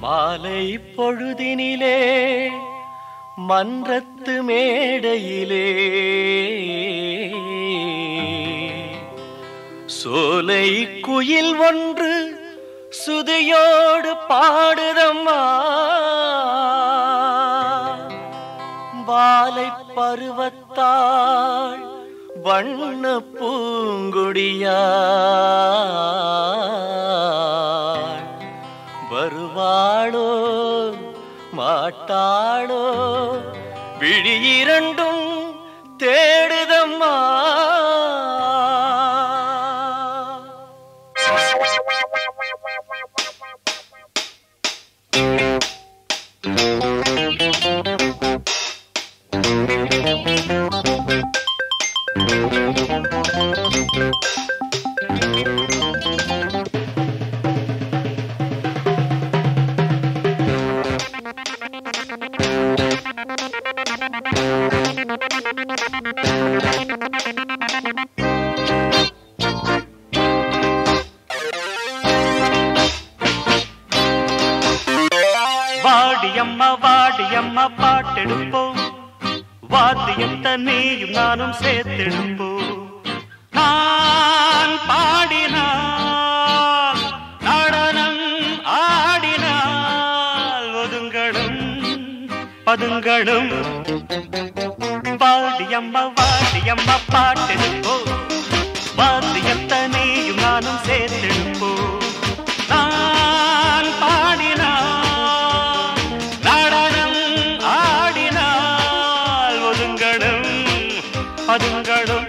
மாலை பொழுதினிலே மன்றத்து மேடையிலே சோலை குயில் ஒன்று சுதியோடு பாடுதம்மா பாலை பருவத்தாள் வண்ண பூங்கொடியாள் வருவாளோ மாட்டாளோ விழி இரண்டும் தேடுதம்மா வாடியம்மா வாடியம்மா பாட்டெடுப்போம் வாத்தியத்தை நீயும் நானும் சேர்த்தெடுப்போம் நான் பாடினால் நடனம் ஆடினால் ஒதுங்களும் பதுங்களும் வாடியம்மா வாடியம்மா பாட்டெடுப்போம் வாத்தியத்தை நீயும் நானும் சேர்த்தெடுப்போம் நான் பாடினால் நடனம் ஆடினால் ஒதுங்களும் பதுங்களும்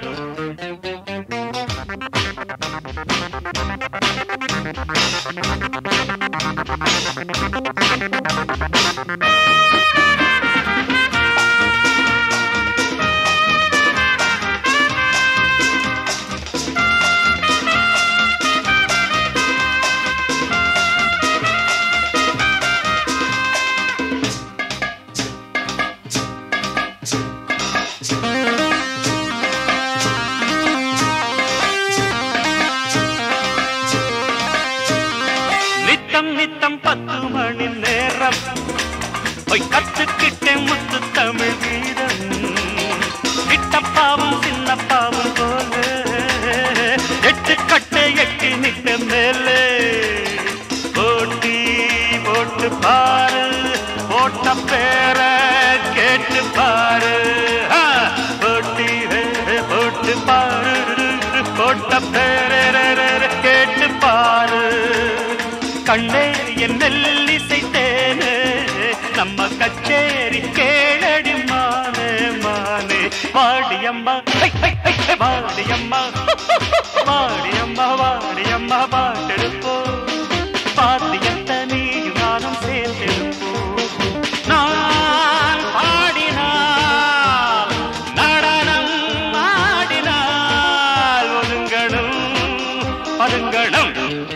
நித்தம் நித்தம் பத்து மணி நேரம் போய் கத்துக்கிட்டேன் முத்து தமிழ் கீதம் கிட்டப்பாவும் சின்னப்பாவும் போல எட்டு கட்டை எட்டி நிட்ட மேலே போட்டி போட்டு பாரு போட்ட பேர கேட்டு பாரு ஆ, போட்டி ஹே, போட்டு பாரு போட்ட பேர கேட்டு பாரு கண்ணே என் நெல்லிசை தேனே நம்ம கச்சேரி கேளடி மானே மானே வாடியம்மா ஹை, ஹை, ஹை, ஹை, வாடியம்மா வாடியம்மா வாடியம்மா பாட்டெடுப்போம் பாத்தியத்தை நீயும் நானும் சேர்த்தெடுப்போம் நான் பாடினால் நடனம் ஆடினால் ஒதுங்களும் பதுங்களும்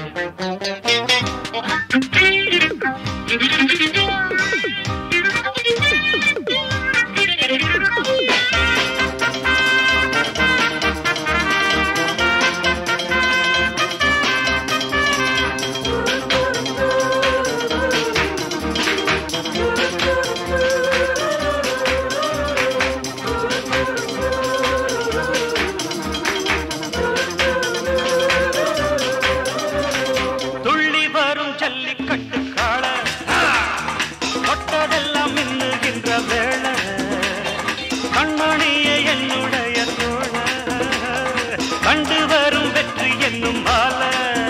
துள்ளி வரும் ஜல்லிக்கட்டு காள தொட்டதெல்லாம் மின்னுகின்ற வேளை கண்மணியே என்னுடைய தோழ கண்டு வரும் வெற்றி என்னும் மாலை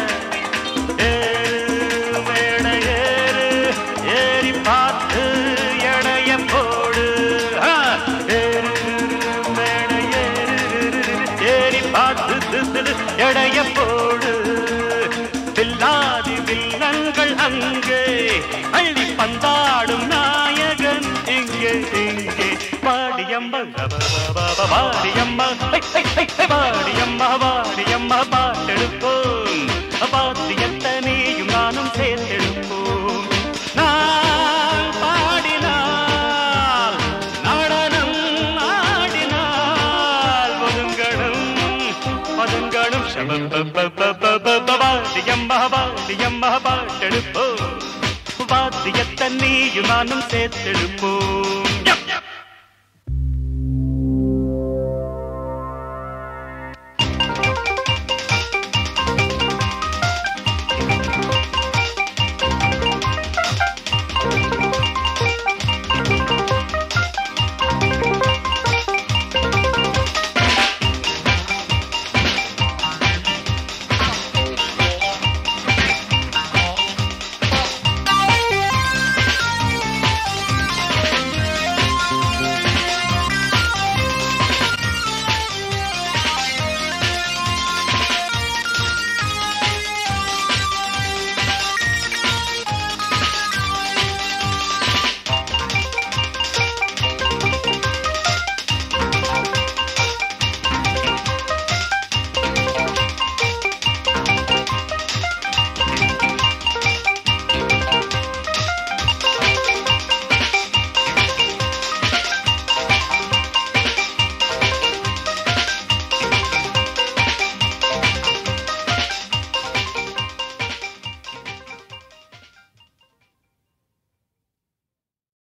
ஏறு மேடை ஏறு ஏறி பார்த்து எடைய போடு ஆ, ஏறு மேடை ஏறு ஏறி பார்த்து எடைய போடு வில்லாதி வில்லங்கள் அங்கே அள்ளி பந்தாடும் நாயகன் இங்கே இங்கே வாடியம்மா வாடியம்மா ஹை, ஹை, ஹை, ஹை, வாடியம்மா வாடியம்மா பாட்டெடுப்போம் பாத்தியத்தை நீயும் நானும் சேர்த்தெடுப்போம் நான் பாடினால் நடனம் ஆடினால் ஒதுங்களும் பதுங்களும் சப வாடியம்மா வாடியம்மா பாட்டெடுப்போம் வாத்தியத்தை நீயும் நானும் சேர்த்தெடுப்போம்